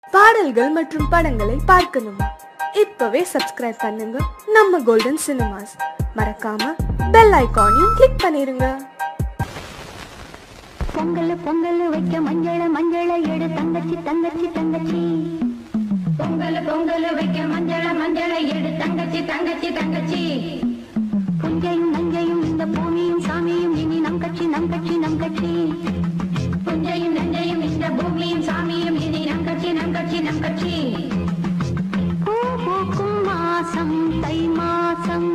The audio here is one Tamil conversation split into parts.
பாடல்கள் மற்றும் படங்களை பார்க்கணுமா இப்பவே சப்ஸ்கிரைப் பண்ணுங்க நம்ம கோல்டன் சினிமாஸ் மறக்காம பெல் ஐகானையும் கிளிக் பண்ணிருங்க பொங்கல் பொங்கல் வைக்க மஞ்சள மஞ்சள எடு தங்கச்சி தங்கச்சி தங்கச்சி பொங்கல் பொங்கல் வைக்க மஞ்சள மஞ்சள எடு தங்கச்சி தங்கச்சி தங்கச்சி புஞ்சையும் நஞ்சையும் இந்த பூமியும் சாமியும் இனி நம் கட்சி நம் கட்சி நம் கட்சி புஞ்சையும் நஞ்சையும் இந்த பூமியும் சாமியும் இனி நம் கட்சி நம் கட்சி நம் கட்சி பூ பூக்கும் மாசம் தை மாசம்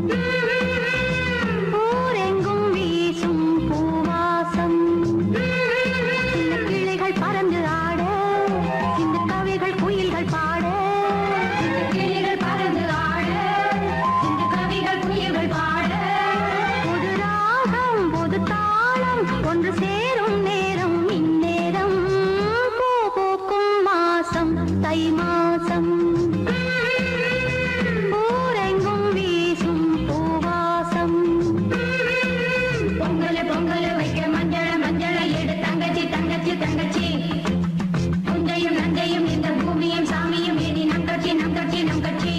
ஊரெங்கும் வீசும் பூவாசம் சின்ன கிளிகள் பறந்து ஆட இந்த கவிகள் குயில்கள் பாட சின்ன கிளிகள் பறந்து ஆட இந்த கவிகள் குயில்கள் பாட புது ராகம் புது தாளம் ஒன்று சேரும் நேரம் இந்நேரம் பூ பூக்கும் மாசம் தை மாசம் ஊரெங்கும் வீசும் பூவாசம் பொங்கல் பொங்கல் வைக்க மஞ்சள மஞ்சள எடு தங்கச்சி தங்கச்சி தங்கச்சி புஞ்சையும் நஞ்சையும் இந்த பூமியும் சாமியும் இனி நம் கட்சி நம் கட்சி நம் கட்சி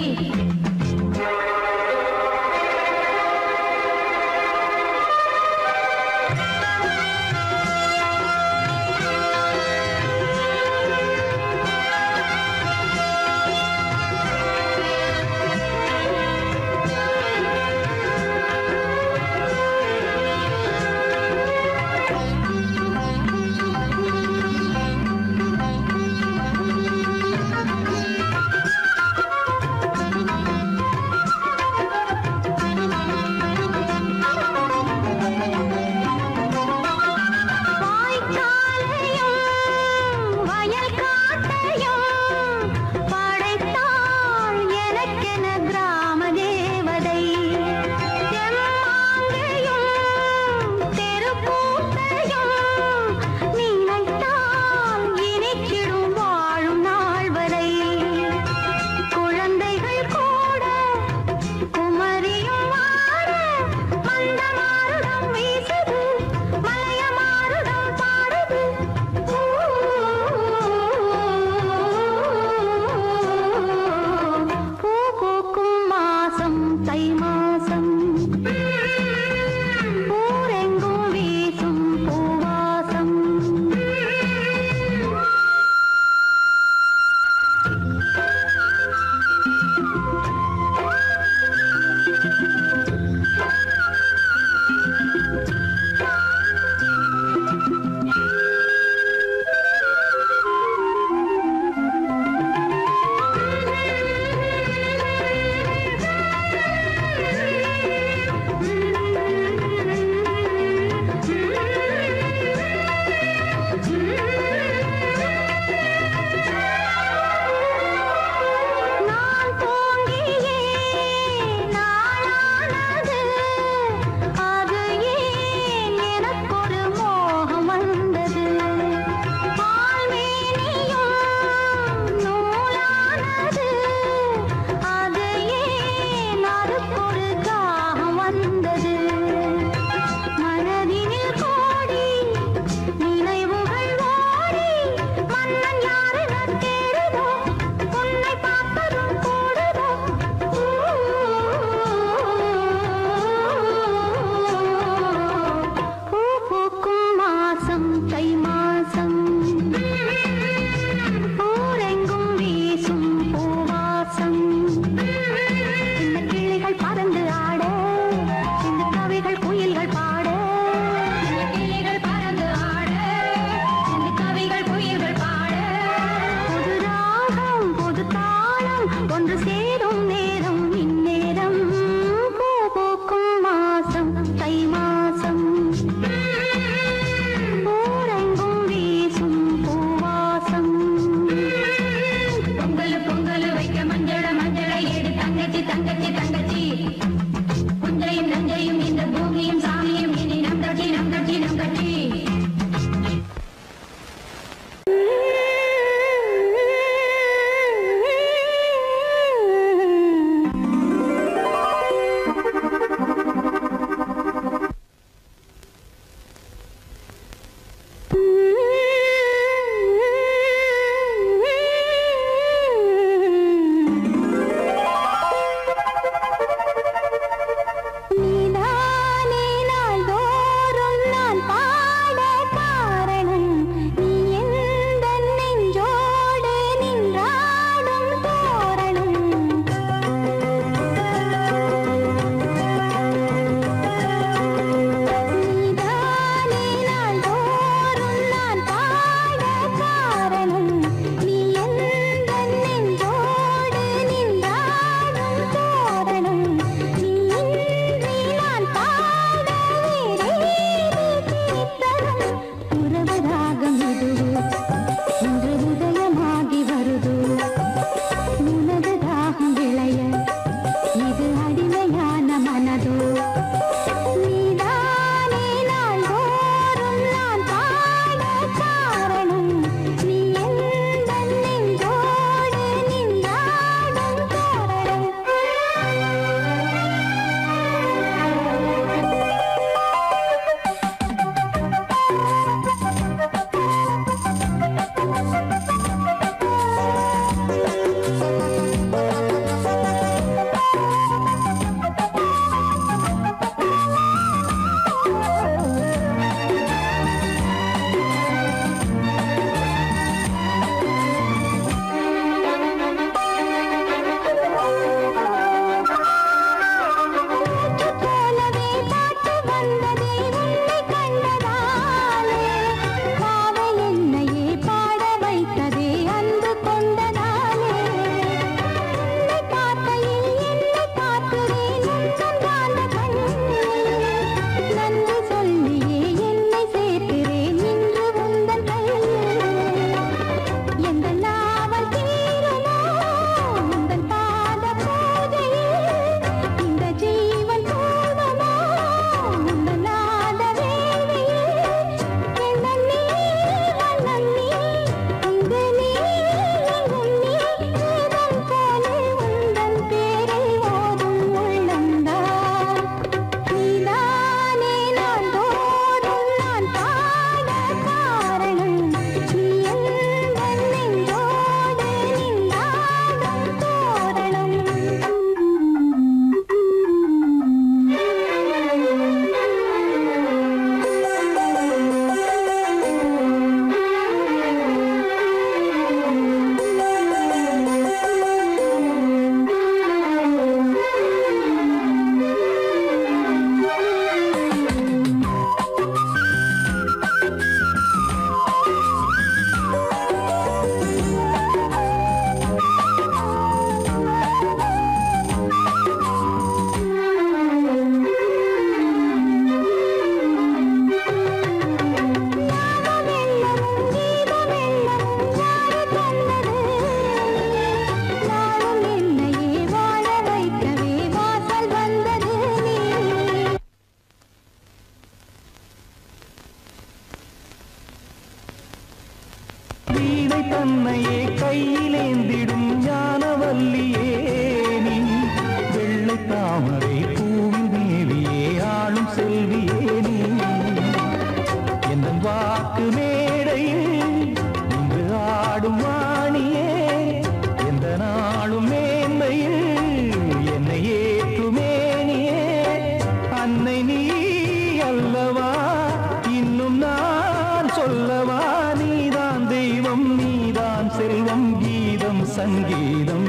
ராணியே எந்த நாளும் மேன்மையில் என்னை ஏற்றுமேனியே அன்னை நீ அல்லவா இன்னும் நான் சொல்லவா நீதான் தெய்வம் நீதான் செல்வம் கீதம் சங்கீதம்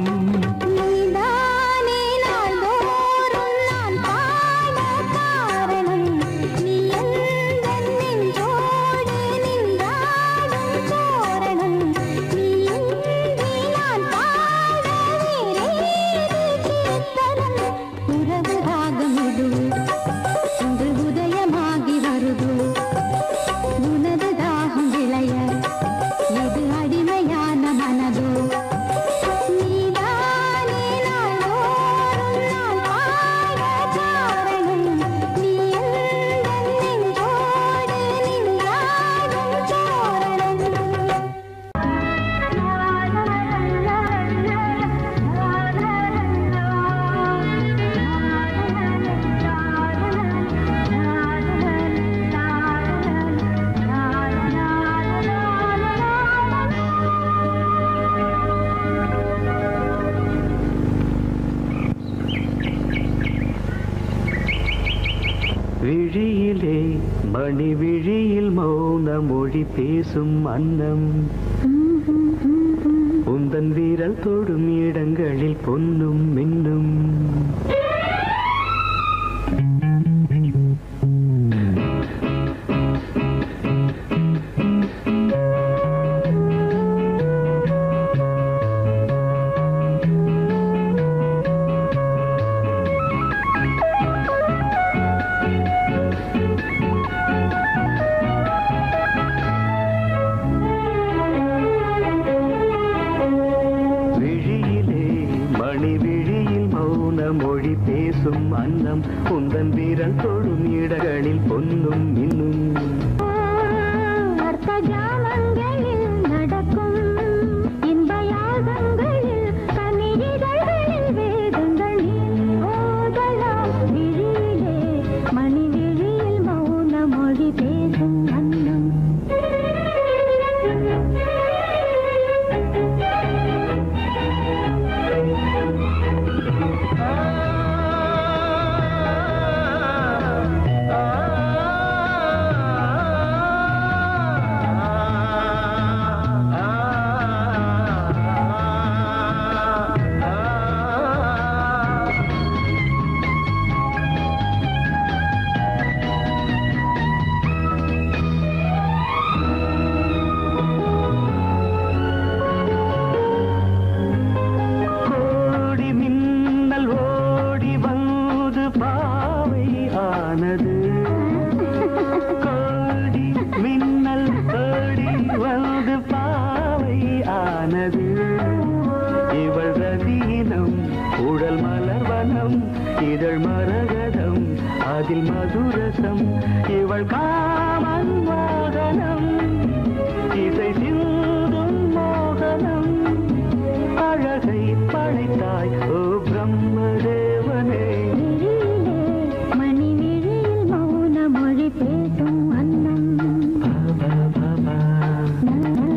நீதானே நாள்தோறும் நான் பாட காரணம் நீ எந்தன் நெஞ்சோடு நின்றாடும் தோரணம் நீ இன்றி நான் பாட வேறேது கீர்த்தனம் உறவு ராகம் இது இன்று உதயமாகி வருது உனது தாகம் விளைய இது அடிமையான மனதோ நீதானே நாள்தோறும் நான் பாட காரணம் நீ எந்தன் நெஞ்சோடு நின்றாடும் தோரணம் விழியிலே மணி விழியில் மௌன மொழி பேசும் அன்னம் உந்தன் வீரல் தொடும் இடங்களில் பொன்னும் மின்னும் விழியிலே மணி விழியில் மௌன மொழி பேசும் அன்னம் உந்தன் வீரல் தொடும் இடங்களில் பொன்னும் மின்னும் அர்த்த ஜாமங்களில் நடக்கும் இன்ப யாகங்களில் கனிதழ்களில் வேதங்கள் நீ ஓதலாம் விழியிலே மணி விழியில் மௌன மொழி பேசும் அன்னம் கோடி மின்னல் ஓடி வந்து பாவை ஆனது கோடி மின்னல் ஓடி வந்து பாவை ஆனது இவள் ரதீனம் உடல் மலர்வனம் இதழ் மரகதம் அதில் மதுரசம் இவள் காமன் வாகனம் இசை சிந்தும் மோகனம் அழகை படைத்தாய் ஓ பிரம்மதேவனே விழியிலே மணி விழியில் மௌன மொழி பேசும் அன்னம் பா, பா, பா, பா.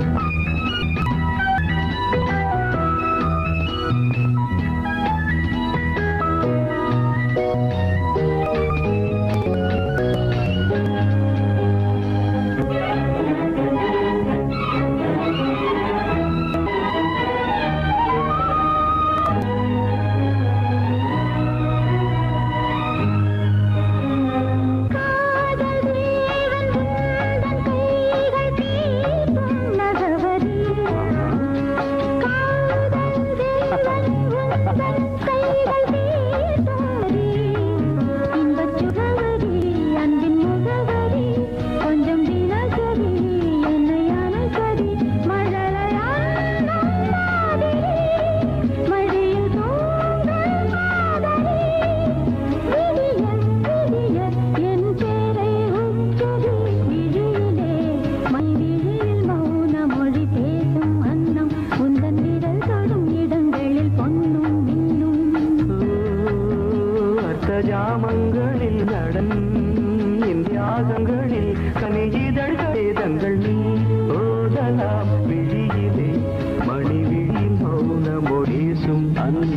ஆ ஜாமங்களில் நடன் இந்தியாகங்களில் கனிஜிதழ் வேதங்கள் நீ ஓதலாம் விழியிலே மணி விழி மௌன மொழிசும் அந்த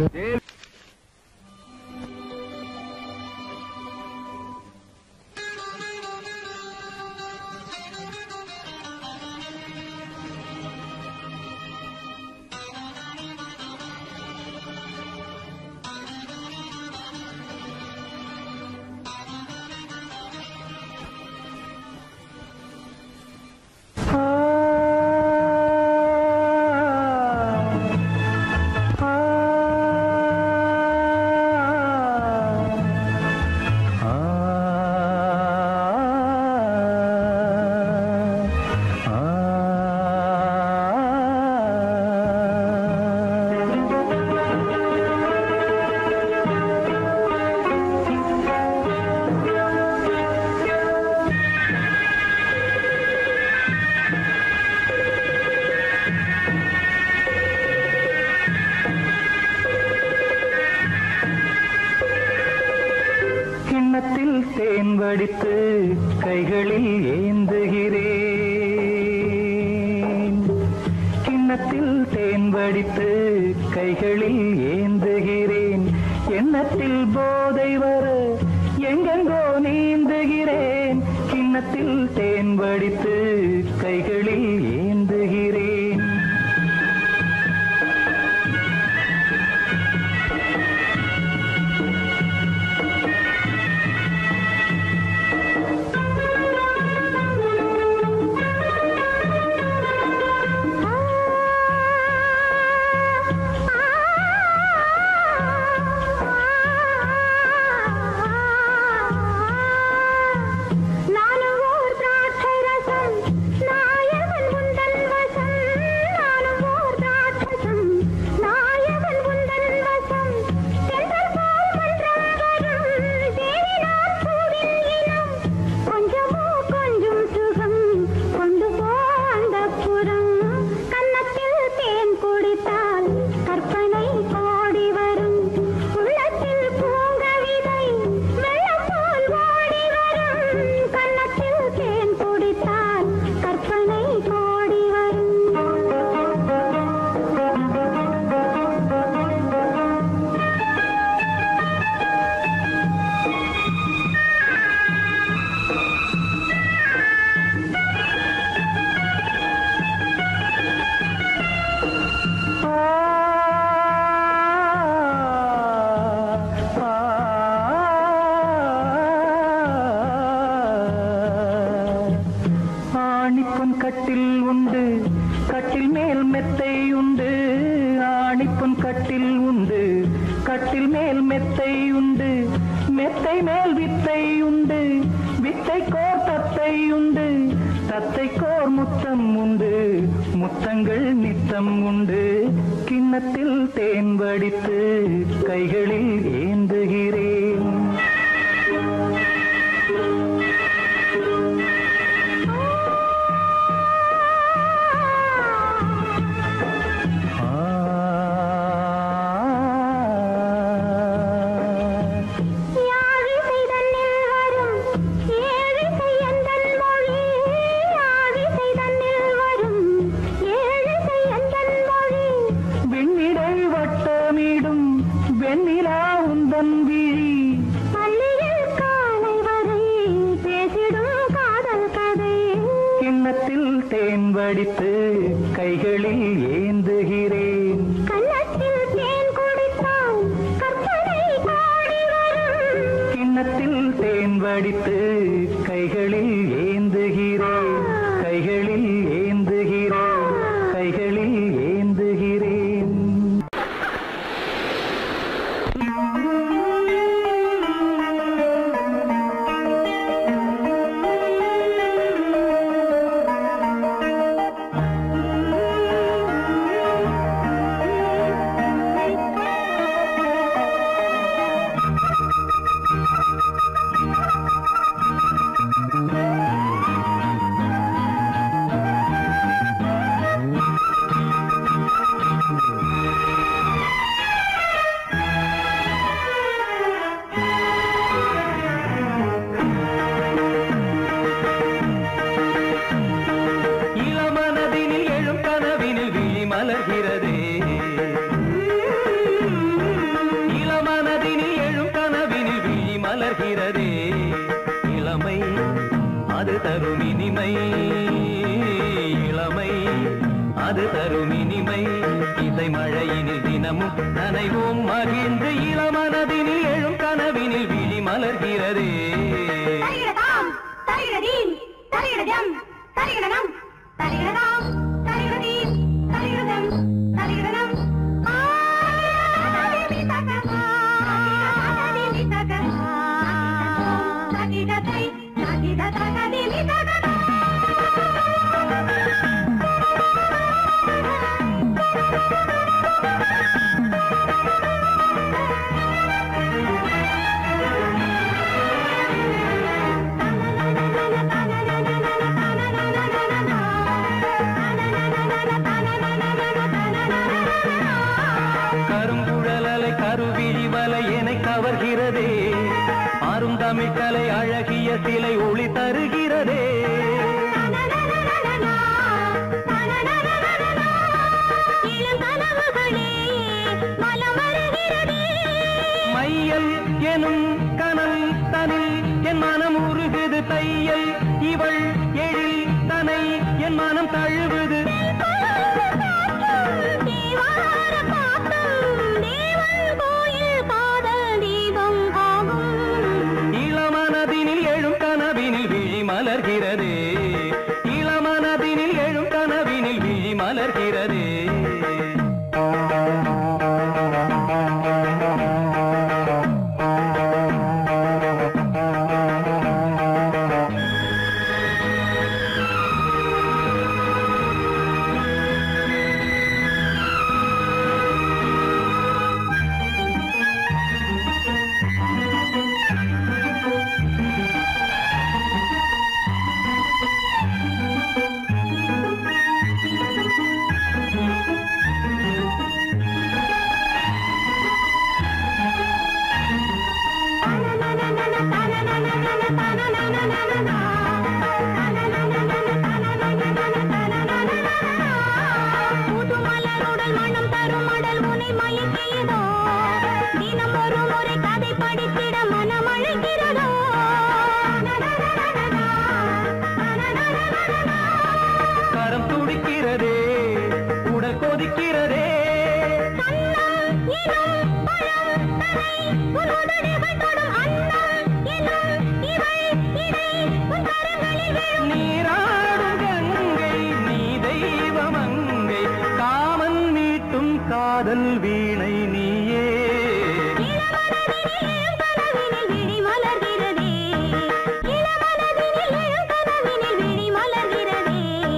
கிண்ணத்தில் தேன் வடித்து கைகளில் ஏந்துகிறேன் கிண்ணத்தில் தேன் வடித்து கைகளில் ஏந்துகிறேன் எண்ணத்தில் போதை வர எங்கெங்கோ நீந்துகிறேன் கிண்ணத்தில் தேன் வடித்து கைகளில் ஏந்துகிறேன் நானும் ஓர் திராட்சை ரசம் நாயகன் உந்தன் வசம் நானும் ஓர் திராட்சசம் நாயகன் உந்தன் வசம் தென்றல் போல் மன்றம் வரும் தேவி நான் பூவின் இனம் கொஞ்சமோ கொஞ்சம் சுகம் கொண்டு போ அந்தப்புறம் கன்னத்தில் தேன் குடித்தால் கற்பனை கோடி வரும் உள்ளத்தில் பூங்கவிதை வெள்ளம் போல் ஓடி வரும் கன்னத்தில் தேன் குடித்தால் கற்பனை கோடி வரும் ஆணிப்பொன் கட்டில் உண்டு கட்டில் மேல் மெத்தை உண்டு ஆணிப்பொன் கட்டில் உண்டு கட்டில் மேல் மெத்தை உண்டு மெத்தை மேல் வித்தை உண்டு வித்தை கோர் தத்தை உண்டு தத்தை கோர் முத்தம் உண்டு முத்தங்கள் நித்தம் உண்டு கிண்ணத்தில் தேன் வடித்து கைகளில் ஏந்துகிறேன் யாழிசை தன்னில் வரும் ஏழிசை எந்தன் மொழி யாழிசை தன்னில் வரும் ஏழிசை எந்தன் மொழி வெண்ணிடை வட்டமிடும் வெண்ணிலா உந்தன் விழி பள்ளியில் காலை வரை பேசிடும் காதல் கதை கிண்ணத்தில் தேன் வடித்து கைகளில் ஏந்துகிறேன் கன்னத்தில் தேன் குடித்தால் கற்பனை கோடி வரும் கிண்ணத்தில் தேன் வடித்து கைகளில் ஏந்துகிறேன் கைகளில் ஏந்துகிறேன் கைகளில் ஏந்துகிறேன் ஆ மலர்கிறதே இளமை அது தரும் இனிமை இளமை அது தரும் இனிமை இசை மழையினில் தினமும் நனைவோம் மகிழ்ந்து இளமனதினில் எழும் கனவினில் விழி மலர்கிறதே தரிகிடதாம் தரிகிடதீம் தரிகிடதம் தரிகிடனம் தரிகிடதாம் தரிகிடதீம் தரிகிடதம் தரிகிடனம் ஆ, தகிடதி தகமா, தகிடதி தகமா, தகிடதை, தகிட தகதிமி தகதா. கருங்குழலலை கருவிழி வலை என கவர்கிறதே அருந்தமிழ் கலை அழகிய சிலை ஒளி தருகிறதே இளம் கனவுகளே மலம் வருகிறதே மையல் எனும் கனல் தனில் என் மனம் உருகுது தையல் இவள் எழில் தனை என் மனம் தழுவுது தேவார பாட்டும் தேவன் கோயில் காதல் தீபம் ஆகும் இளமனதினில் எழும் கனவினில் விழி மலர்கிறதே இளமனதினில் எழும் கனவினில் விழி மலர்கிறதே புது மலருடல் மனம் தரும் மடல் உனை மயக்கியதோ தினம் ஒரு முறை கதை படித்திட மனம் அழைக்கிறதோ கரம் துடிக்கிறதே உடல் கொதிக்கிறதே கண்ணம் எனும் பழம் தனை உன் உதடுகள் தொடும் அன்னம் எனும் இவை இடை உன் கரங்களில் விழும் நீராடும் கங்கை நீ தெய்வமங்கை காமன் மீட்டும் காதல் வீணை நீயே இளமனதினில் கனவினில் விழி மலர்கிறதே இளமனதினில் எழும் கனவினில் விழி மலர்கிறதே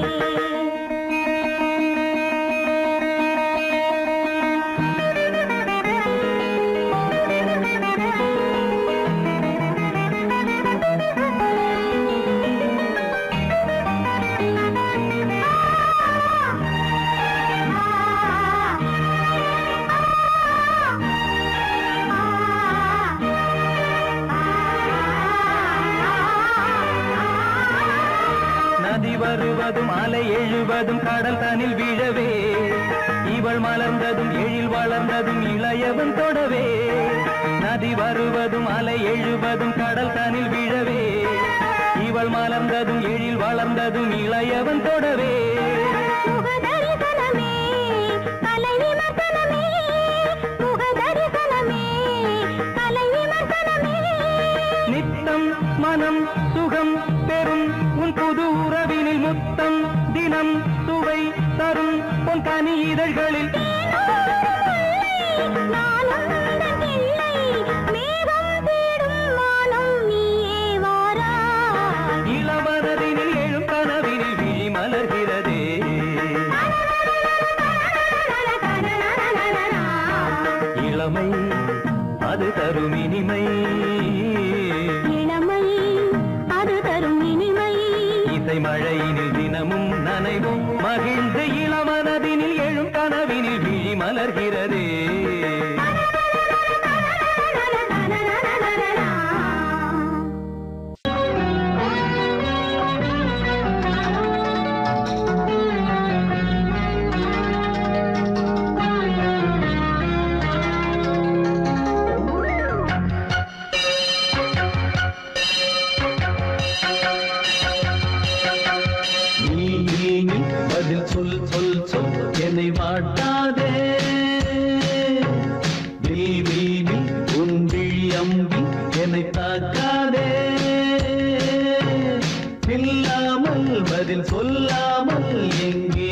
நதி வருவதும் அலை எழுவதும் கடல் தனில் விழவே இவள் மலர்ந்ததும் எழில் வளர்ந்ததும் இளையவன் தொடவே நதி வருவதும் அலை எழுவதும் கடல் தனில் விழவே இவள் மலர்ந்ததும் எழில் வளர்ந்ததும் இளையவன் தொடவே முகதரிசனமே கலை விமர்சனமே முகதரிசனமே கலை விமர்சனமே நித்தம் மனம் சுகம் பெறும் உன் புது உறவினில் முத்தம் தினம் சுவை தரும் உன் கனி இதழ்களில் நானும் உந்தன் பிள்ளை மேகம் தேடும் வானம் நீயே வாராய் இளமனதினில் எழும் கனவினில் விழி மலர்கிறதே இளமை அது தரும் இனிமை இளமை அது தரும் இனிமை இசை மழையினில் தினமும் நனைவும் மகிழ்ந்து இளமனதினில் எழும் கனவினில் விழி மலர்கிறதே என்னை தாக்காதே இல்லாமல் பதில் சொல்லாமல் எங்கே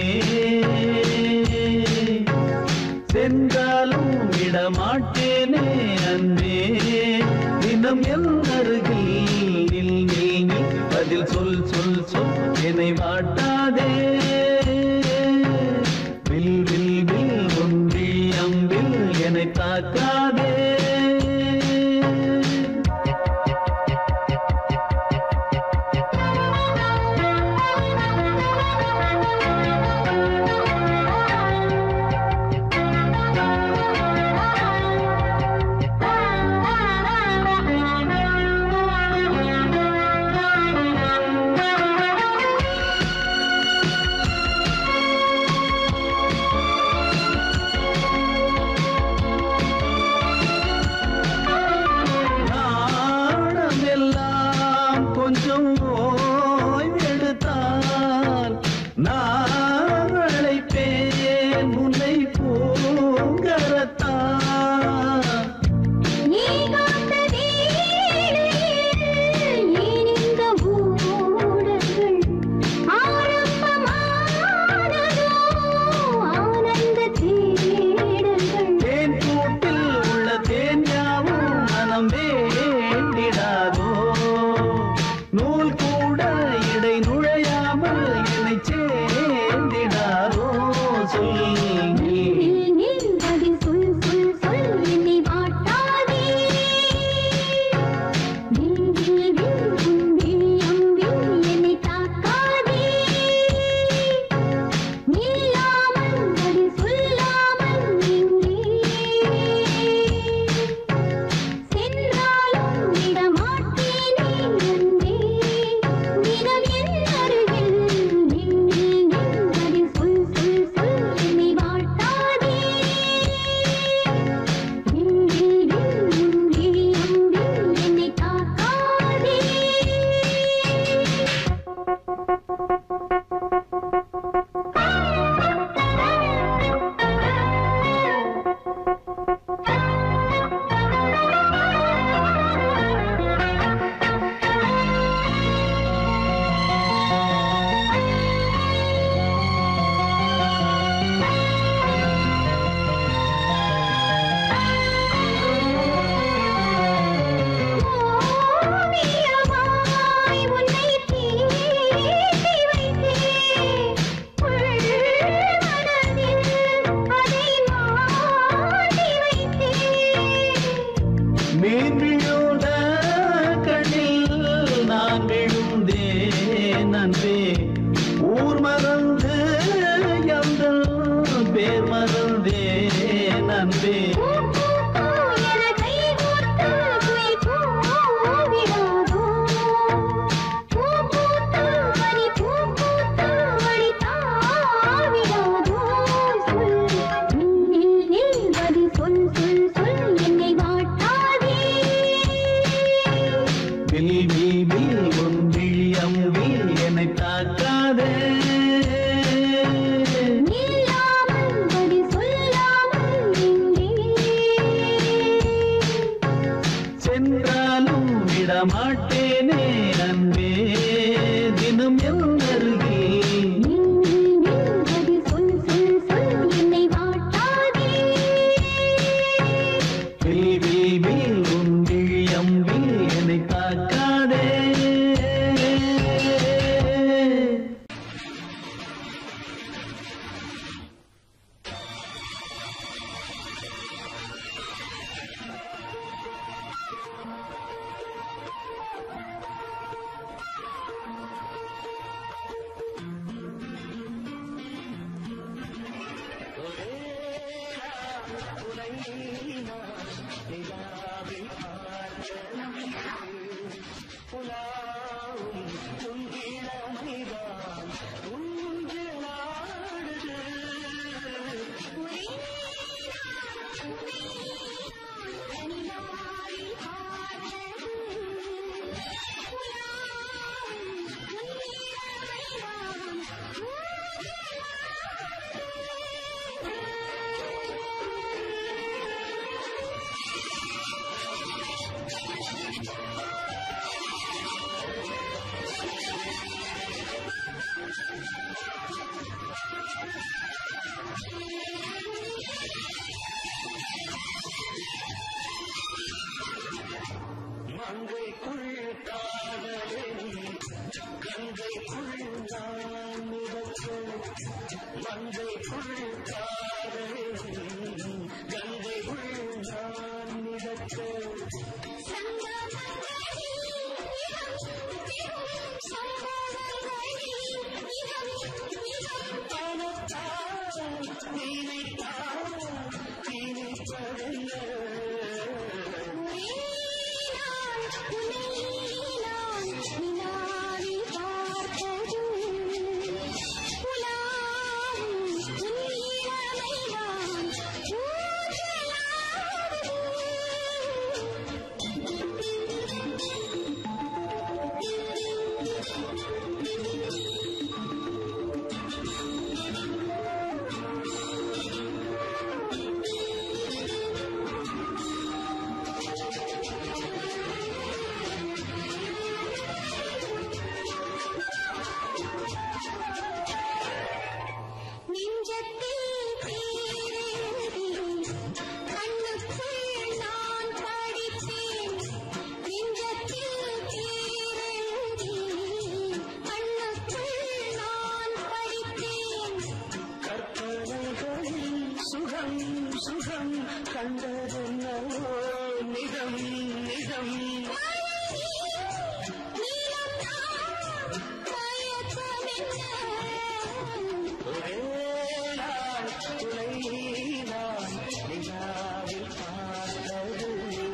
சென்றாலும் விடமாட்டேனே அன்பே தினம் என் அருகில் நில் நில் நில் பதில் சொல் சொல் சொல் என்னை வாட்டாதே வில் வில் வில் ஒன்றி அம்பில் என்னை தாக்காதே நாணமெல்லாம் கொஞ்சம் ஓய்வெடுத்தால் நான் அழைப்பேன் உன்னை பூங்கரத்தான் நீ காத்த வேளையில் ஏன் இந்த ஊடல்கள் ஆரம்பமானதோ ஆனந்த தேடல்கள் தேன் கூட்டில் உள்ள தேன் யாவும் மனம் வேண்டிடாதோ நூல் கூட இடை நுழையாமல் என்னை சேர்ந்திடாதோ சொல் நீ நில் நில் பதில் சொல் சொல் சொல் என்னை வாட்டாதே வில் வில் வில் உன் விழி அம்பில் என்னை தாக்காதே நில்லாமல் பதில் சொல்லாமல் எங்கே சென்றாலும் விடமாட்டேனே அன்பே தினம் என் அருகில் நில் நில் நில் பதில் சொல் சொல் சொல் என்னை வாட்டாதே வில் வில் வில் உன் விழி அம்பில் என்னை தாக்காதே ஓவியமாய் உன்னை தீட்டி வைத்தேன் உள் மனதில் அதை மாட்டி வைத்தேன் மீன் விழுந்த கண்ணில் நான் விழுந்தேன் அன்பே ஊர் மறந்து எங்கள் பேர் மறந்தேன் அன்பே பூ பூ பூ என கை கோர்த்து குயில் கூவிடாதோ பூ பூத்து மணி பூ பூத்து மணி தாவிடாதோ சொல் நில் நில் பதில் சொல் சொல் சொல் என்னை வாட்டாதே வில் வில் வில் உன் விழி அம்பில் என்னை தாக்காதே நில்லாமல் பதில் சொல்லாமல் எங்கே சென்றாலும் விடமாட்டேனே அன்பே தினம் என் அருகில் நில் நில் நில் பதில் சொல் சொல் சொல் என்னை வாட்டாதே வில் வில் வில் உன் விழி அம்பில் என்னை தாக்காதே மங்கைக்குள் காதலின் கங்கைக்குள் நான் மிதக்க மங்கைக்குள் காதலின் கங்கைக்குள் நான் மிதக்க கற்பனைகளில் சுகம் சுகம் கண்டதென்னவோ நிதம் நிதம் ஒரே நாள் துளை நான் நிலாவில் பார்த்தது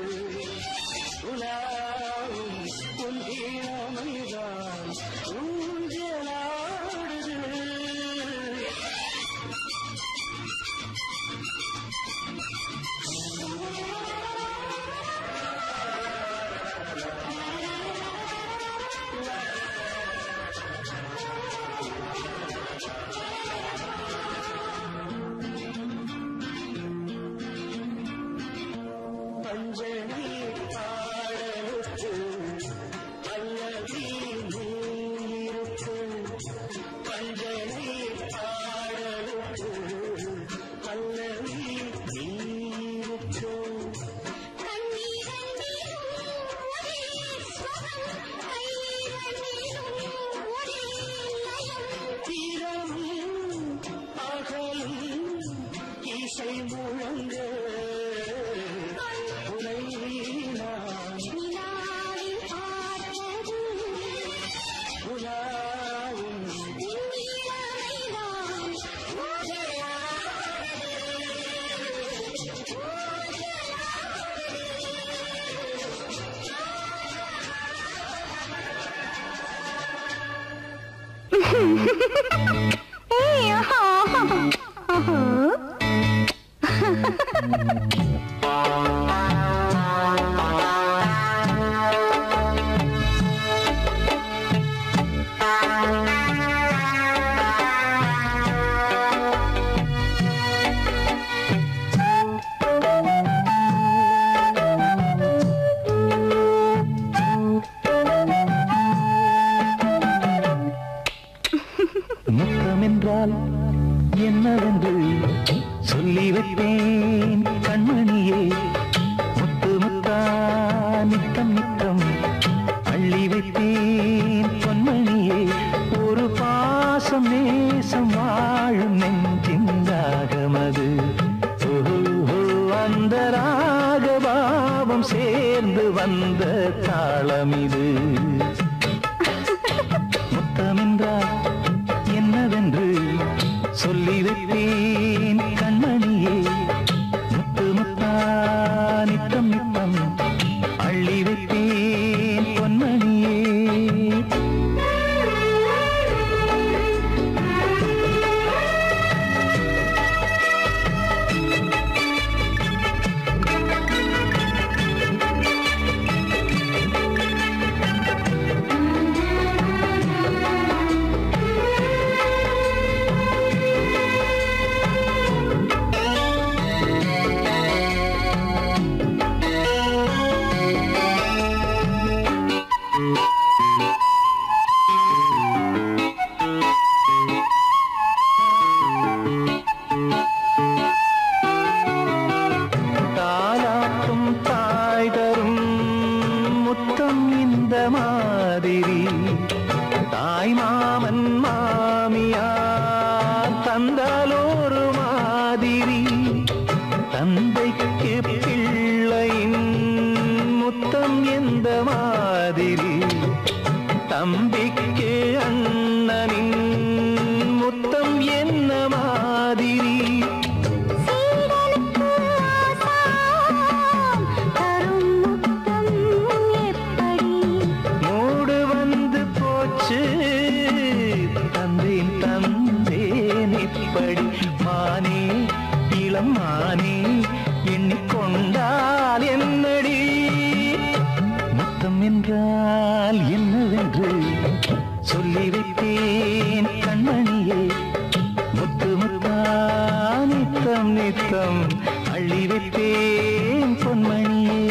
உலாவும் உன் இளமைதான் ஊஞ்சலாடுது பஞ்சனி பாடலுக்கு பல்லவி நீருக்கு பஞ்சனி பாடலுக்கு பல்லவி நீருக்கு தீரமும் பகலும் இசை முழங்க உனை நான் உலாவும் முத்தம் என்றால் என்னவென்று சொல்லி வைத்தேன் கண்மணியே முத்து முத்தா நித்தம் நித்தம் அள்ளி வைத்தேன் பொன்மணியே ஒரு பாசம் நேசம் வாழும் நெஞ்சின் ராகமது ஓஹோ, அந்த ராகபாவம் சேர்ந்து வந்த தாளம் இது முத்தமென்றால் என்னவென்று சொல்லி வைத்தேன் கண்மணியே முத்து முத்தா நித்தம் நித்தம் அள்ளி வைத்தேன் பொன்மணியே ஆ முத்தம் இந்த மாதிரி தாய் மாமன் மாமியார் தந்தாலோரு மாதிரி தந்தைக்கு பிள்ளையின் முத்தம் எந்த மாதிரி தம்பிக்கு அண்ணனின் முத்தம் என்ன மாதிரி சீடனுக்கு ஆசான் தரும் முத்தம் எப்படி மூடு வந்து போச்சு தந்தேன் தந்தேன் இப்படி மானே இளம் மானே எண்ணிக்கொண்டால் என்னடி முத்தம் என்றால் என்னவென்று சொல்லி வைத்தேன் கண்மணியே முத்து முத்தா நித்தம் நித்தம் அள்ளி வைத்தேன் பொன்மணியே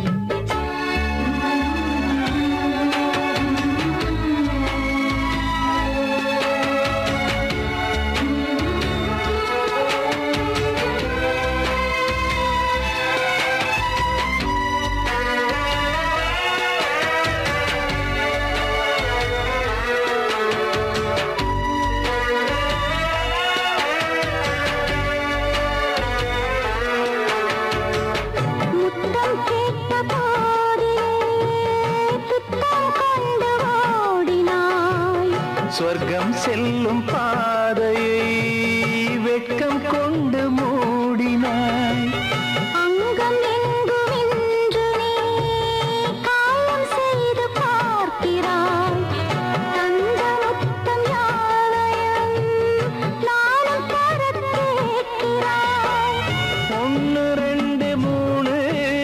முத்தம் கேட்ட போதிலே துத்தம் கொண்டு ஓடினாய் சொர்க்கம் செல்லும் பாதையை வெட்கம் கொண்டு மூடினாய் அங்கம் எங்கும் இன்று நீ காயம் செய்து பார்க்கிறாய் தந்த முத்தம் யாவையும் நானும் தரக் கேட்கிறாய் ஒன்று ரெண்டு மூணு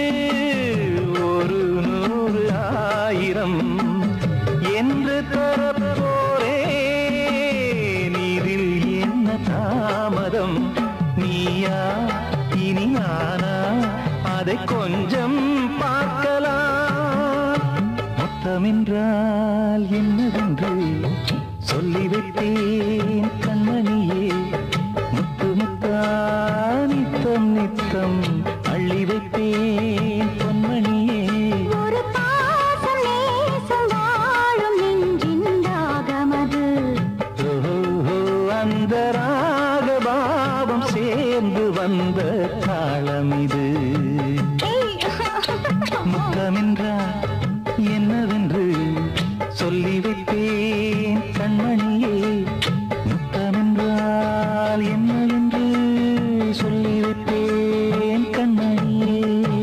ஒரு நூறு ஆயிரம் என்று தரப்போரே நீரில் என்ன தாமதம் நீயா இனி நானா அதை கொஞ்சம் பார்க்கலாம் முத்தமென்றால் என்னவென்று சொல்லி வைத்தேன் கண்மணியே முத்து முத்தா நித்தம் நித்தம் அள்ளி வைப்பேன் பொன்மணியே ஒரு பாசம் நேசம் வாழும் நெஞ்சின் ராகமது ஓஹோ, அந்த ராகபாவம் சேர்ந்து வந்த தாளம் இது முத்தமென்றால் என்னவென்று சொல்லி வைப்பேன் கண்மணியே முத்தமென்றால் என்னவென்று சொல்லி வைப்பேன் கண்மணியே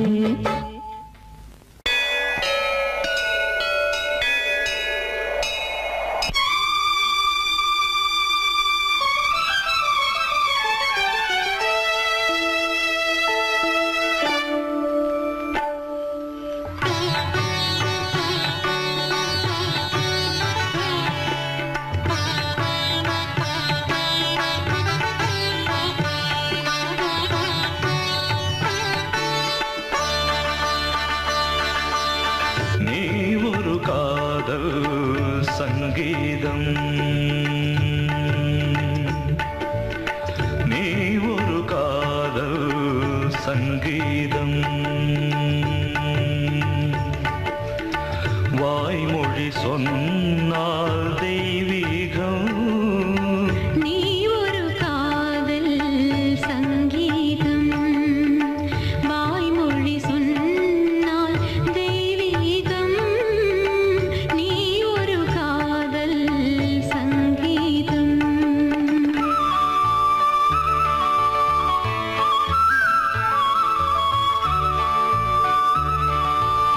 நீ ஒரு காதல் சங்கீதம் நீ ஒரு காதல் சங்கீதம் வாய்மொழி சொன்னால் தெய்வீகம் நீ ஒரு காதல் சங்கீதம் வாய்மொழி சொன்னால் தெய்வீகம் நீ ஒரு காதல் சங்கீதம்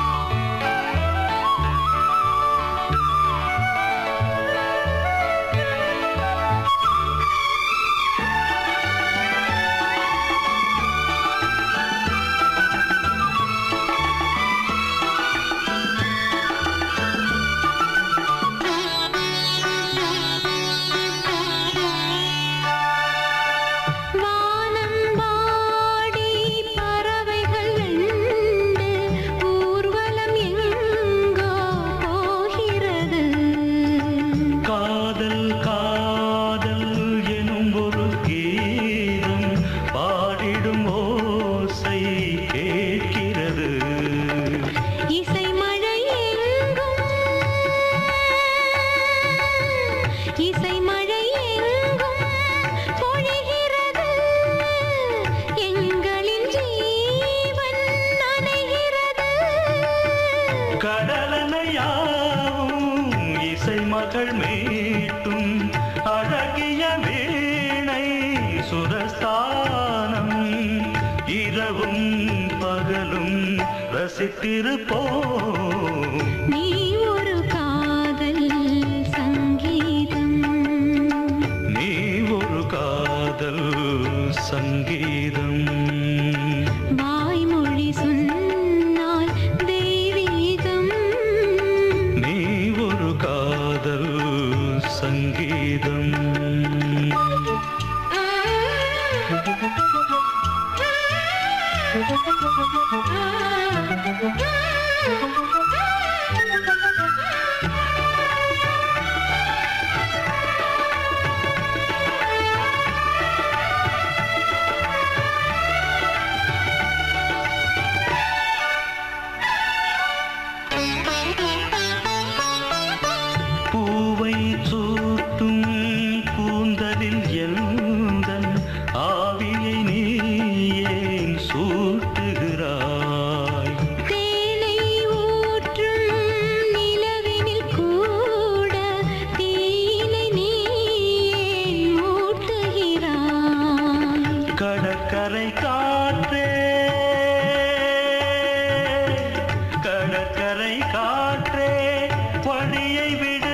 நீ யாவும் இசை மகள் மீட்டும் அழகிய வீணை சுரஸ்தானம் இரவும் பகலும் ரசித்திருப்போம் நீ ஒரு காதல் சங்கீதம் நீ ஒரு காதல் சங்கீதம் வாய்மொழி சொன்னால் தெய்வீகம் நீ ஒரு காதல் சங்கீதம் பூவை சூட்டும் கூந்தலில் எந்தன் ஆவியை நீ ஏன் சூட்டுகிறாய் தேனை ஊற்றும் நிலவினில் கூட தீனை நீ ஏன் மூட்டுகிறாய் கடற்கரை காற்றே கடற்கரை காற்றே வழியை விடு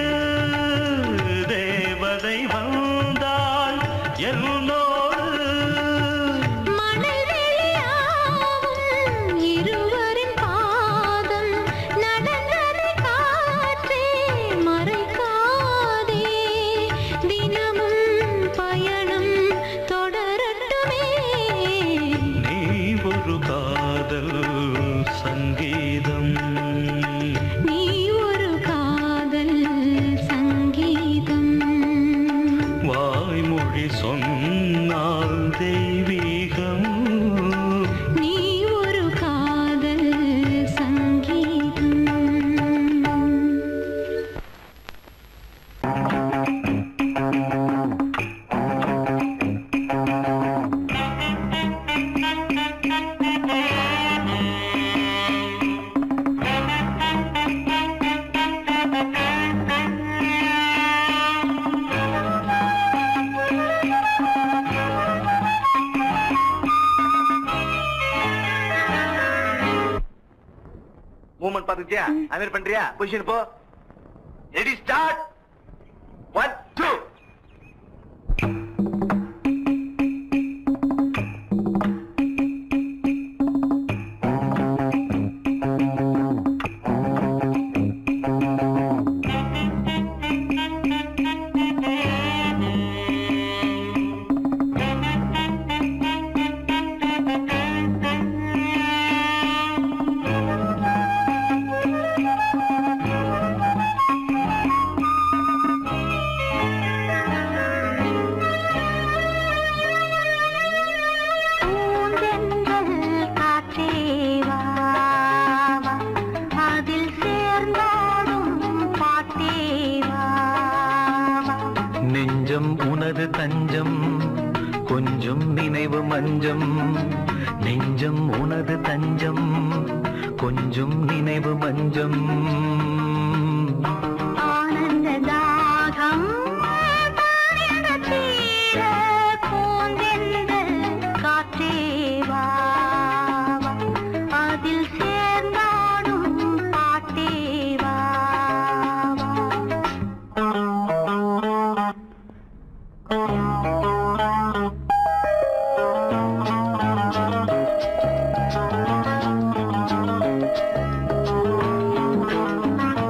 தேவதை வந்தால் என்னோடு மணல் வெளியாகும் இருவரின் பாதம் நடந்ததை காற்றே மறைக்காதே தினமும் பயணம் தொடரட்டுமே நீ ஒரு காதல் சங்கீதம் நீ ஒரு காதல் சங்கீதம் வாய்மொழி சொன்னால் தெய்வீகம் நீ ஒரு காதல் சங்கீதம் மூமெண்ட் பாத்துக்கிட்டியா அமீர் பண்றியா பொசிஷன் போ ரெடி ஸ்டார்ட் ஒன் டூ பூந்தென்றல் காற்றே வா, வா. அதில் சேர்ந்தாடும் பாட்டே வா, வா. நெஞ்சம் உனது தஞ்சம் கொஞ்சம் நினைவு மஞ்சம் நெஞ்சம் உனது தஞ்சம் கொஞ்சம் நினைவு மஞ்சம் ஆனந்த தாகம் தானியங்கத் தீர பூந்தென்றல் காற்றே வா, வா. அதில் சேர்ந்தாடும் பாட்டே வா, வா. நீ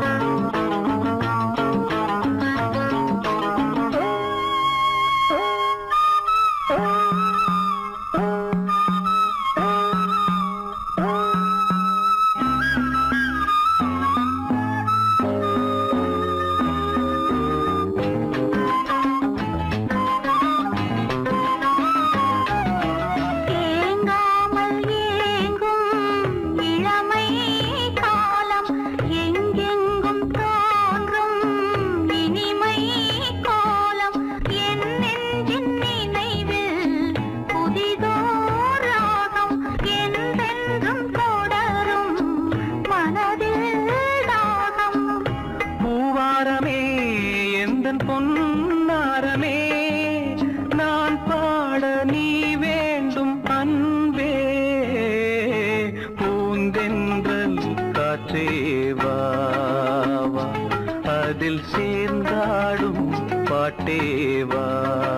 எந்தன் பொன்னாரமே நான் பாட நீ வேண்டும் அன்பே பூந்தென்றல் காற்றேவா அதில் சேர்ந்தாடும் பாட்டேவா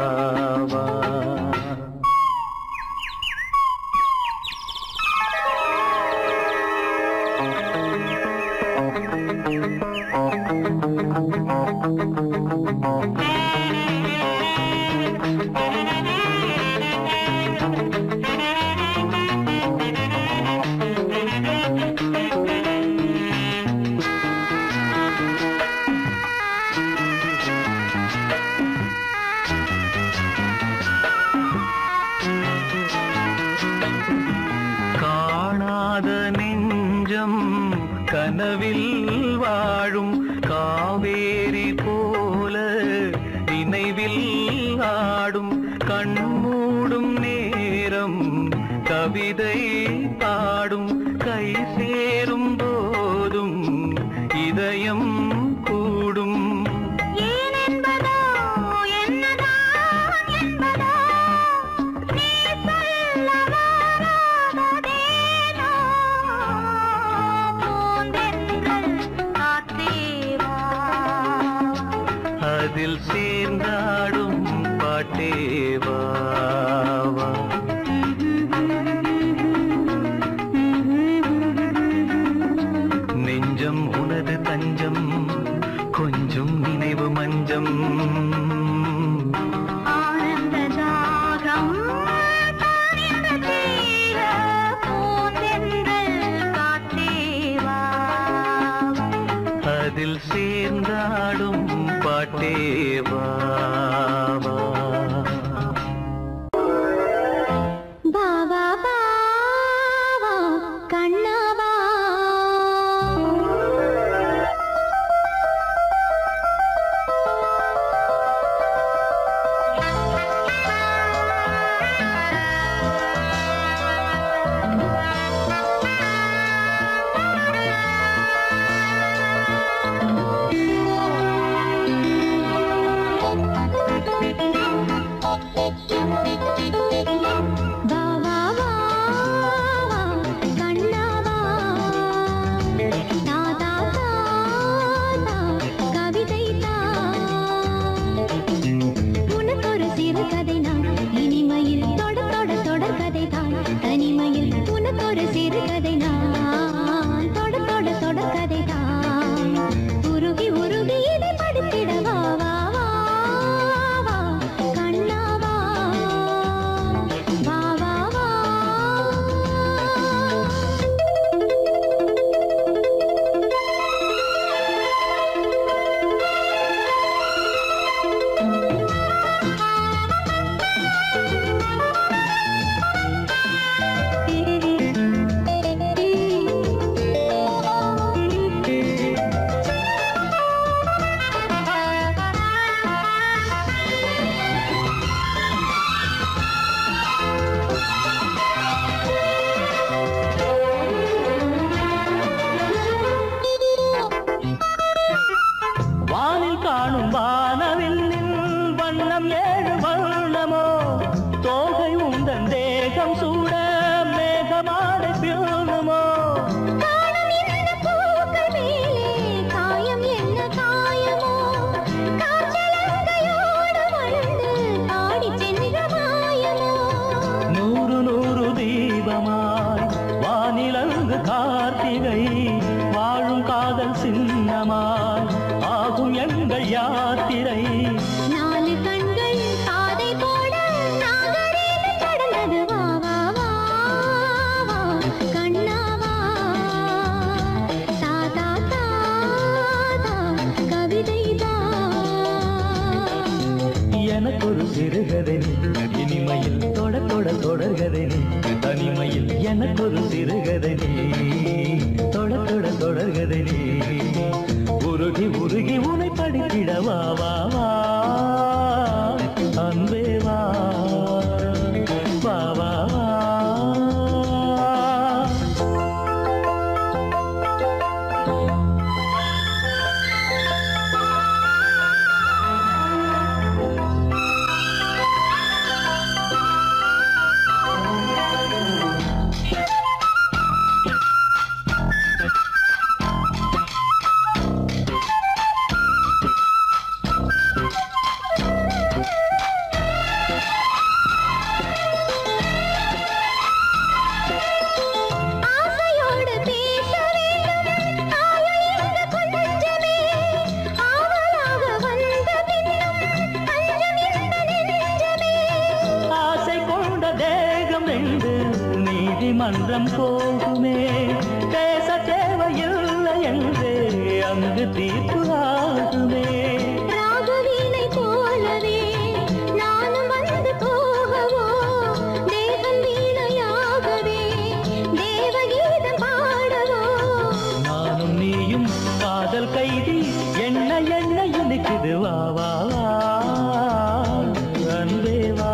காணாத நெஞ்சம் கனவில் வாழும் காவேரி போல நினைவில் ஆடும் கண்மூடும் நேரம் கவிதை பாடும் கை சேரும் போதும் இதயம் கூடும் ஏனென்பதோ என்னதான் என்பதோ நீ சொல்ல வராததேனோ பூந்தென்றல் காற்றேவா அதில் சேர்ந்தாடும் பாட்டேவா நெஞ்சம் உனது தஞ்சம் கொஞ்சம் நினைவு மஞ்சம் ஆனந்த தாகம் தானியந்த தீர பூந்தென்றல் காற்றேவா அதில் சேர்ந்தாடும் பாட்டேவா பாவா பாவா கண்ணாவா வா வா வா வா கண்ணாவா தா தா தா தா கவிதை தா உனக்கொரு சிறு கதை நான் இனிமையில் தொட தொட தொடர் கதை தான் தனிமையில் உனக்கொரு சிறு கதை நான் தொட தொட தொடர் கதை தான் உருகி உருகி இதை படித்திட வா வா வா வா கண்ணாவா வா வா வா வானில் காணும் வானவில்லின் வண்ணம் ஏழு வண்ணமோ தோகை உந்தன் தேகம் சூட மேகமாடை பியூணுமோ காணம் என்ன பூக்கள் மேலே காயம் என்ன காயமோ காற்றலங்கையோடு வளர்ந்து ஆடிச் சென்ற மாயமோ நூறு நூறு தீபமாய் வானிலங்கு கார்த்திகை வாழும் காதல் சின்னமாய் ஆகும் எங்கள் யாத்திரை நாலு கண்கள் பாதை போட நாகரீகம் கடந்தது வா வா வா வா கண்ணாவா தாதா தாதா கவிதை எனக்கொரு சிறுகதை நீ இனிமையில் தொட தொட தொடர்கதை நீ தனிமையில் எனக்கொரு சிறுகதை நீ தொட தொட தொடர்கதை நீ உருகி உருகி உனை படித்திட வா வா வா அன்பே வா வா வா வா மன்றம் போகுமே பேச தேவையில்லை என்றே அங்கு தீர்ப்பு ஆகுமே ராகவீணை போலவே நானும் வந்து போகவோ தேவன் வீணையாகவே தேவகீதம் பாடவோ நானும் நீயும் காதல் கைதி என்ன என்ன இனிக்குது வா வா வா அன்பே வா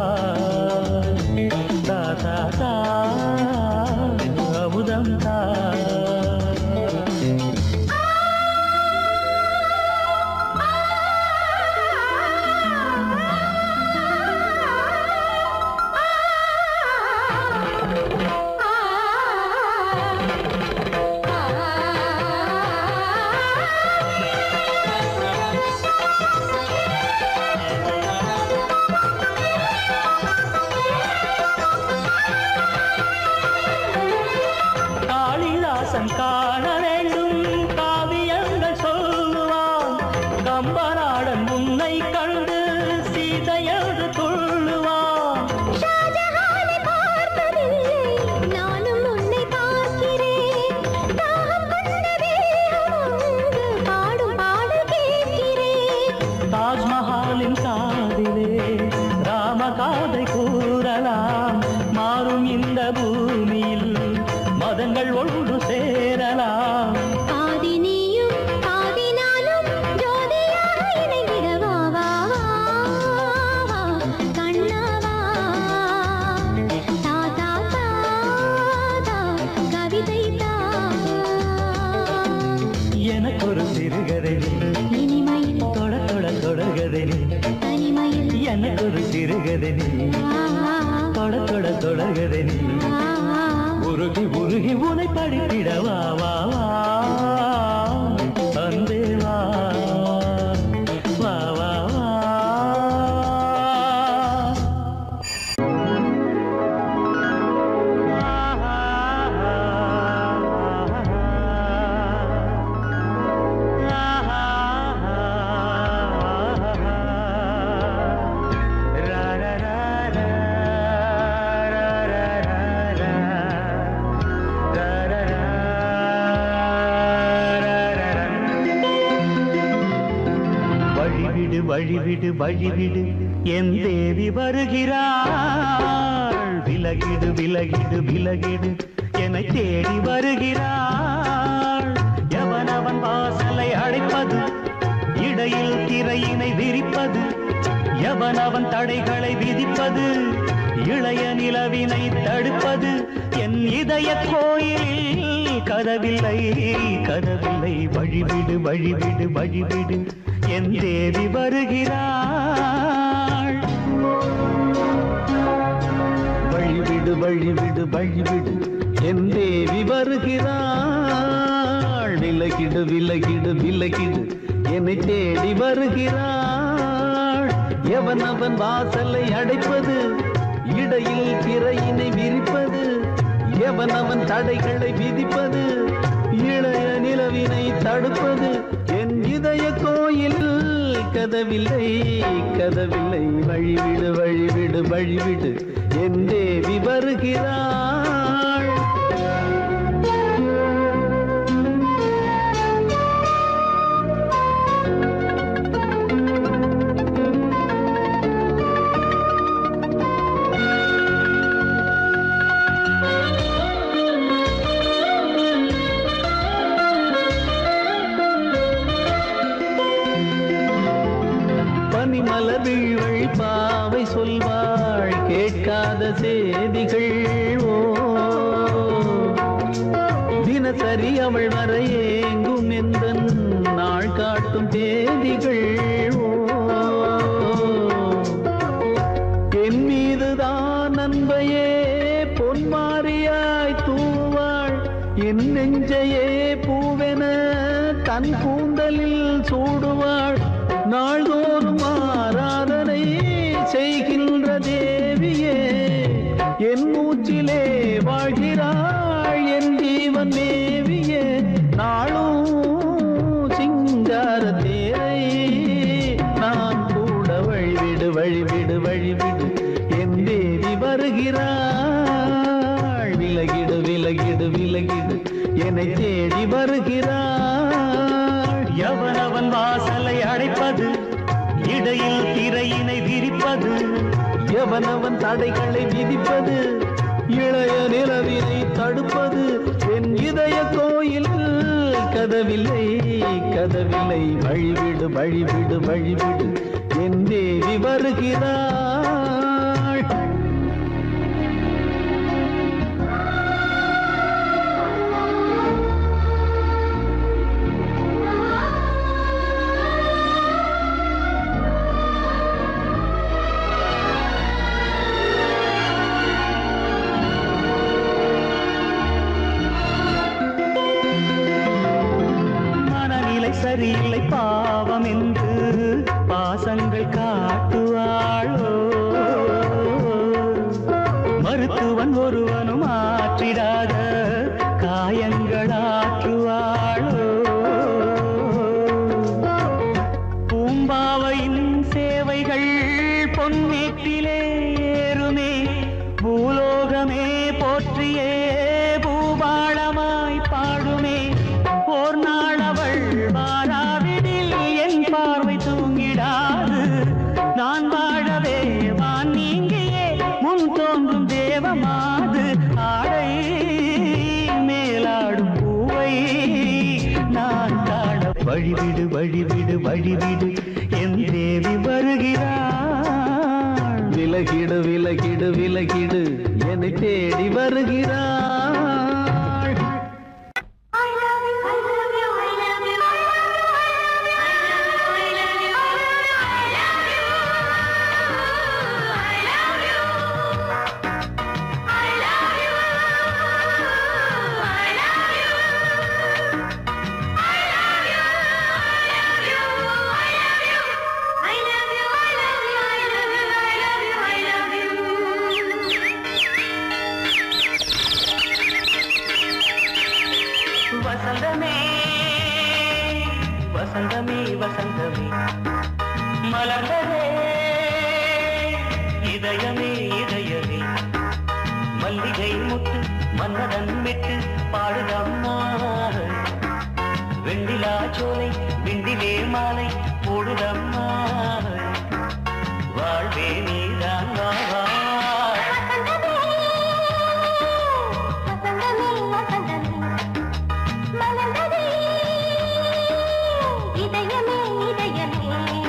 தா தா தா அமுதம் தா காளிதாசன் காண வேண்டும் காவியங்கள் சொல்லுவான் கம்பநாடன் உன்னை கண்டு சீதையது துள்ளுவான் ஷாஜஹானை பார்த்ததில்லை நானும் உன்னை பார்க்கிறேன் தாகம் கொண்ட தேகம் உண்டு பாடும் பாடல் கேட்கிறேன் தாஜ்மஹாலின் காதிலே ராமகாதை கூறலாம் மாறும் இந்த பூமியில் மதங்கள் ஒன்று சேரலாம் பாதி நீயும் பாதி நானும் ஜோதியாக இணைந்திட வா வா வா கண்ணா வா தா தா தா தா கவிதை தா எனக்கொரு சிறுகதை நீ. இனிமையில் தொட தொட தொடர்கதை நீ. தனிமையில் எனக்கொரு சிறுகதை நீ ஆ தொட தொட தொடர்கதை நீ ஆ உருகி உருகி உனை படித்திட வா வா வா அன்பே வா வா வா வா வழிவிடு வழிவிடு வழிவிடு என் தேவி வருகிறாள் விலகிடு விலகிடு விலகிடு என்னை தேடி வருகிறாள் எவனவன் வாசலை அழைப்பது இடையில் திரையினை விரிப்பது எவனவன் தடைகளை விதிப்பது இளைய நிலவினை தடுப்பது என் இதய கோயிலில் கதவில்லை கதவில்லை வழிவிடு வழிவிடு வழிவிடு என் தேவி வருகிறாள் வழிவிடு வழிவிடு வழிவிடு என் தேவி வருகிறாள் விலகிடு விலகிடு விலகிடு என்னை தேடி வருகிறாள் எவன் அவன் வாசலை அடைப்பது இடையில் திரையினை விரிப்பது எவன் அவன் தடைகளை விதிப்பது இளைய நிலவினை தடுப்பது என் இதய கோயில் கதவில்லை கதவில்லை வழிவிடு வழிவிடு வழிவிடு என் தேவி வருகிறாள் பனிமலர் வீழ்வழி பாவை சொல்வாள் கேட்காத செய்திகள் ஓ தினசரி அவள் வர ஏங்கும் எந்த நாள் காட்டும் தேதிகள் ஓ என் மீதுதான் அன்பையே பொன்மாரியாய் தூவாள் என் நெஞ்சையே பூவென தன் கூந்தலில் சூடுவாள் நாள்தோறும் ஆராதனை செய்கின்ற தேவியே என் மூச்சிலே வாழ்கிறாள் என் ஜீவன் தேவியே நாளும் சிங்கார தேரை நான் கூட வழிவிடு வழிவிடு வழிவிடு என் தேவி வருகிறாள் விலகிடு என்னை தேடி வருகிறாள் எவனவன் வாசலை அடைப்பது இடையில் திரையினை விரிப்பது எவனவன் தடைகளை விதிப்பது இளைய நிலவினை தடுப்பது என் இதய கோயில் கதவில்லை கதவில்லை வழிவிடு வழிவிடு வழிவிடு என் தேவி வருகிறாள் மனநிலை சரியில்லை பாவம் என்று பாசங்கள் காட்டுவாளோ மருத்துவன் ஒருவனும் ஆற்றிடாத காயங்களாற்றுவாளோ பூம்பாவையின் சேவைகள் பொன்னேட்டிலே ஏறுமே பூலோகமே போற்றியே பூபாளமாய் பாடுமே ஓர் நாள் அவள் வாராவிடில் என் பார்வை தூங்கிடாது நான் வாழவே வான் நீங்கியே முன் தோன்றும் தேவமாது ஆடை மேலாடும் பூவை நான் காண வழிவிடு வழிவிடு வழிவிடு என் தேவி வருகிறாள் விலகிடு விலகிடு விலகிடு என்னை தேடி வருகிறாள் வசந்தமே வசந்தமே வசந்தமே மலர்ந்ததே இதயமே இதயமே மல்லிகை முத்து மன்னதன் விட்டு பாடுதம்மா வெண்ணிலா சோலை விண்டிலே மாலை போடுதம்மா வாழ்வே நீதான் வா வா. இதயமே இதயமே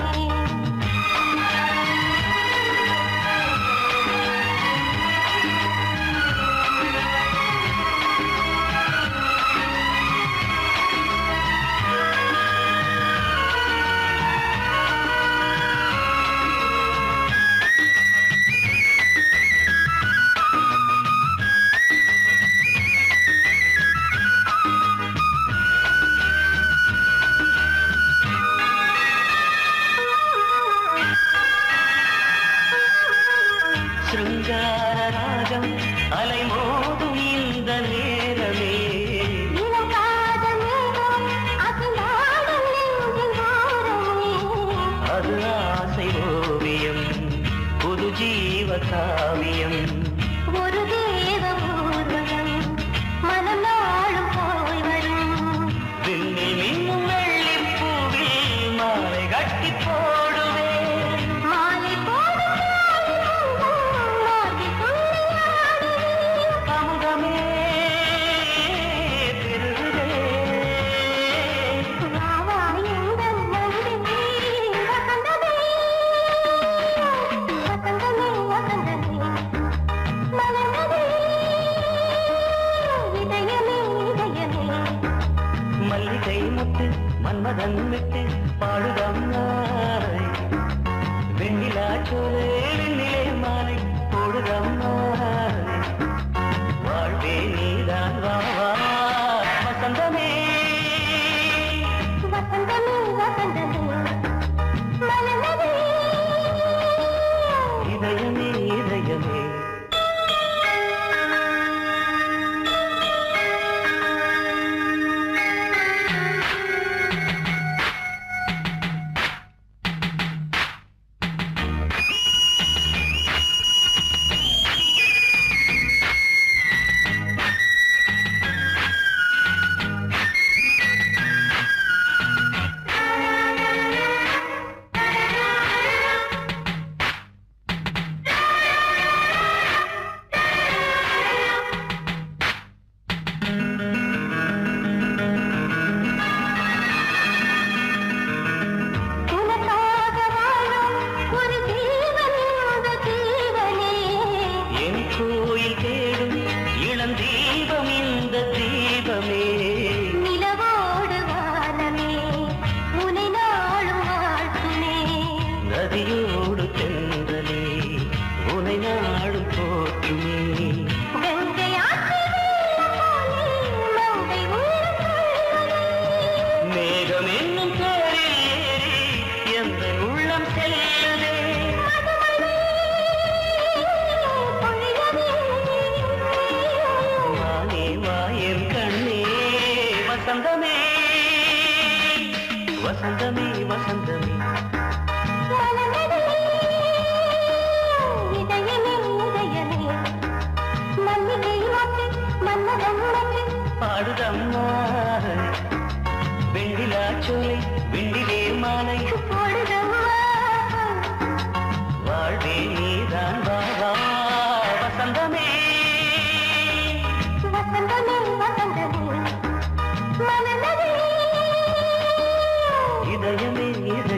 சிருங்கார ராகம் அலைமோதும் இந்த நேரமே இளம் காதல் மேகம் அசைந்தாடும் நெஞ்சின் ஓரமே அது ஆசை ஓவியம் புது ஜீவ காவியம் ஒரு தேவ ஊர்வலம் மனம் நாளும் போய் வரும் விண்ணில் மின்னும் வெள்ளிப் பூவில் மாலை கட்டி போடுவேன் மாலை போடும் மார்கழி துள்ளியாடுவேன் அமுதமே திருகுதே வா வா எங்கள் நந்தினி வசந்தமே வசந்தமே வசந்தமே மலர்ந்ததே இதயமே இதயமே மல்லிகை முத்து மன்மதன் விட்டு பாடுதம்மா வெண்ணிலா சோலை வெண்ணிலே மாலை போடுதம்மா வாழ்வே நீதான் வா வா வசந்தமே வசந்தமே வசந்தமே மலர்ந்ததே இதயமே இதயமே வசந்தமே வசந்தமே மனநடுவே, இதயமே இதயமே மல்லிகை மொட்டு மன்மதன் மொட்டு பாடுதம்மா வெண்ணிலா சோலை வெண்ணிலே மாலை போடுதம்மா வாழ்வே நீதான் வா வா வசந்தமே வசந்தமே வசந்தமே மனநடுவே இதயமே இதயமே